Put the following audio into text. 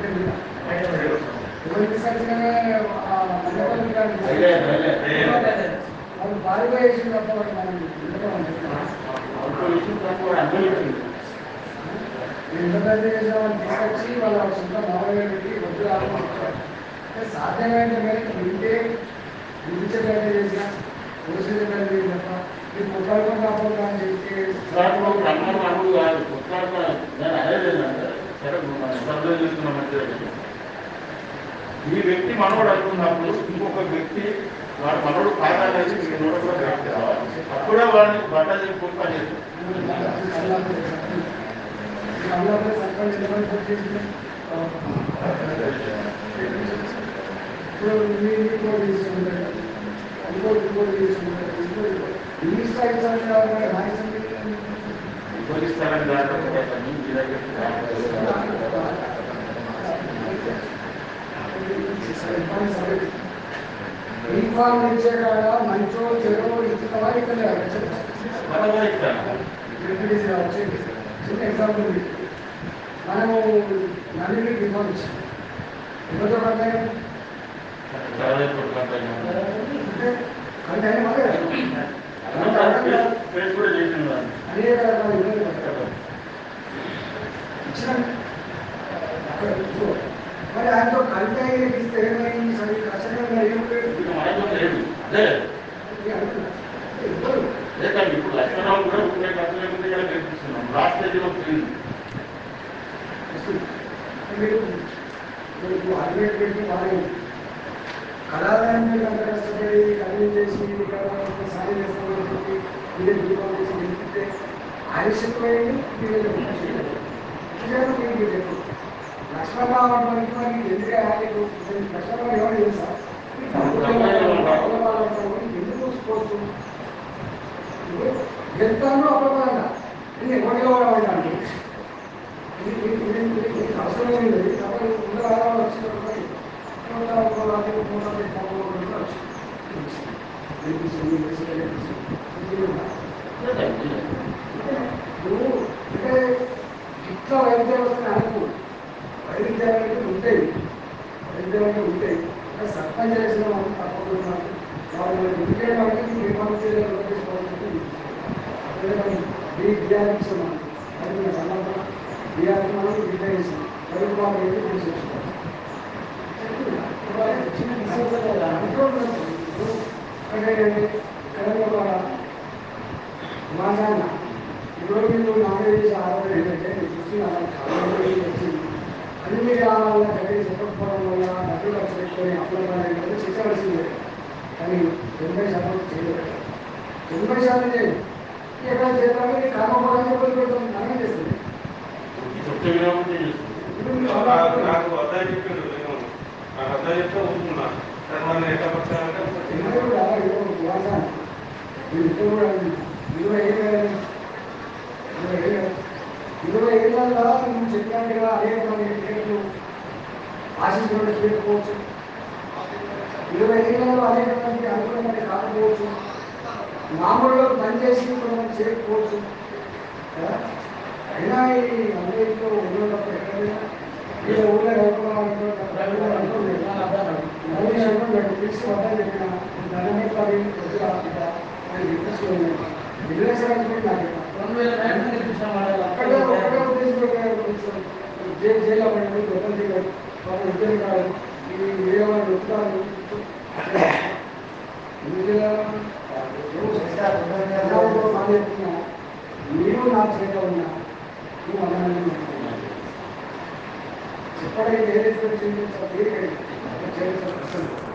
ఎవరు తీసుకొచ్చినవే మండపల్లి అయ్యే, అయ్యే. వాళ్ళు భారీగా వేసిన తప్ప వాడు మనం ఎందుకు అనుకుంటున్నాం? ఎంత పెద్ద చేసిన వాళ్ళు తీసుకొచ్చి వాళ్ళ సొంత మామూలుగా పెట్టి వద్దు ఆలోచించారు సాధ్యమైన మేరకు వింటే విధించగలిగే చేసిన పోషించగలిగే తప్ప మీరు కొట్లాడుకుని కాకపోతే చేస్తే ఈ వ్యక్తి మనోడు అనుకున్నప్పుడు ఇంకొక వ్యక్తి వాడు మనోడు కాదనేది మీ నోడ కూడా బయటకు రావాలి అప్పుడే వాడిని బట్ట చెప్పుకొని పని అల్లాపై సర్పంచ్ నిలబడి పోటీ చేసింది. ఇప్పుడు మీ ఇంటికి పోటీ చేస్తున్నారు. ఇంకోటి ఇంకోటి చేస్తున్నారు. ఇంకోటి ఇంకోటి. ఈ స్థాయి స్థాయి కావాలి, రాయలసీమ పోలీస్తారని దాంట్లో మీ దగ్గరికి ఇన్ఫార్మ్ ఇచ్చే కాడ మంచో చెరో ఇచ్చుతావా ఇక్కడ ఎంపీటీసీ కావచ్చు చిన్న ఎగ్జాంపుల్ ఉంది మనము నలుగురికి ఇన్ఫార్మ్ ఇచ్చాం ఎవరితో పడతాయి అంటే ఆయన మళ్ళీ కూడా చేసిన అనేక రకాల ఇబ్బందులు పడతారు ఇచ్చిన అక్కడ కూర్చో. మరి ఆయనతో కలిపి ఆయనకి ఇస్తే ఏమైంది సరే కష్టంగా ఏమిటి అదే అనుకున్నా ఇవ్వరు లేదండి ఇప్పుడు లక్ష్మణరావు కూడా ఉండే ఖర్చు లేకుండా ఇక్కడ కనిపిస్తున్నాం లాస్ట్ స్టేజ్లో పోయింది మీరు మీకు అడ్మిట్ పెట్టి వాళ్ళు కళాదాన్ని మీరు అంత కష్టపడి కన్వీన్ చేసి ఇక్కడ సాయం చేస్తామని చెప్పి మీరే దీపం చేసి గెలిపితే ఆయుష్యమైంది మీరే నిజంగా మీకు చెప్పు లక్ష్మణరావు అంటే మరి ఎందుకే ఆయనకు లక్ష్మణరావు ఎవరు తెలుసా ఎందుకు స్పోర్ట్స్ గెలుతాను అప్రమాదంగా ఇది ఎవరిలో కూడా ఉంటాను ఇది ఇది ఇది ఇది ఇది అవసరం ఏమీ లేదు కాబట్టి ముందు ఆదాయం వచ్చినప్పుడు నూట ఒక రాత్రి నూట ముప్పై మూడు రోజులు వచ్చింది. వినిపిస్తుంది, వినిపిస్తుంది, వినిపిస్తుంది. ఇది కూడా. లేదండి నువ్వు అంటే ఇట్లా వైద్యం వస్తుంది అనుకో వైద్యాలు అంటే ఉంటాయి వైద్యం అంటే ఉంటాయి అంటే సర్పంచ్ చేసిన వాళ్ళు తప్పకుండా వాళ్ళు ఇంకే వాళ్ళకి మీ సమస్యలు ఈ బిఆర్ ఇస్తున్నాం అది మన సందర్భం బిఆర్ మనం విద్య చేసాం అది వాళ్ళు ఏది తీసేసుకోవాలి అంటే తెలంగాణ మా నాన్న ఈరోజు నువ్వు నాలుగు చేసి ఆరోగ్యం ఏంటంటే నేను చూస్తున్నాను చాలా మంది వచ్చింది అన్ని గ్రామాల్లో గట్టి చెప్పకపోవడం వల్ల డబ్బులు ఖర్చు పెట్టుకొని అప్పుల శిక్షవలసిందే కానీ ఎనభై శాతం చేయలేదు ఎనభై శాతం చేయదు ఎక్కడ చేద్దామని కామపరంగా చెప్పలు పెడతాం మనం చేస్తుంది చెప్తే వినకపోతే చేస్తుంది ఇప్పుడు మీరు నాకు అలా- నాకు అర్థం చెప్పిండు నేను నాకు అర్థం చెప్తే ఊరుకున్నా కానీ మనం ఎట్లా పట్టాలంటే ఎనభై కూడా ఇరవై వ్యాసాన్ని మీరు ఇప్పుడు కూడా ఇరవై ఏళ్ళు ఇరవై ఏళ్ళు ఇరవై ఏళ్ళ నువ్వు చెప్పినట్టుగా అనేక మంది క్రికెట్లు ఆశించిన చేయకపోవచ్చు ఇరవై ఏళ్ళలో అనేక మందికి అనుకూలమైన కాకపోవచ్చు మామూలుగా పనిచేసి కొంతమంది చేయకపోవచ్చు కదా? అయినా ఈ అందరితో ఉన్నప్పుడు ఎక్కడైనా వీళ్ళ ఊళ్ళో ఎవరుకోవాలంటే మళ్ళీ అనుకున్నాడు తెలిసి వద్దని చెప్పిన ధనమే పది కొద్దిగా అని చెప్పేసి బిజినెస్ అంటే నాకు అక్కడ ఒకటే ఉద్దేశం జైలు జైలు పడి గొప్పలు దిగారు వాళ్ళ ఉద్యోగం కాదు ఈ వేరే వాళ్ళు వస్తున్నారు మీరు నా చేత ఉన్నా నువ్వు అన్నాను చెప్పడానికి వేరే చేయాల్సిన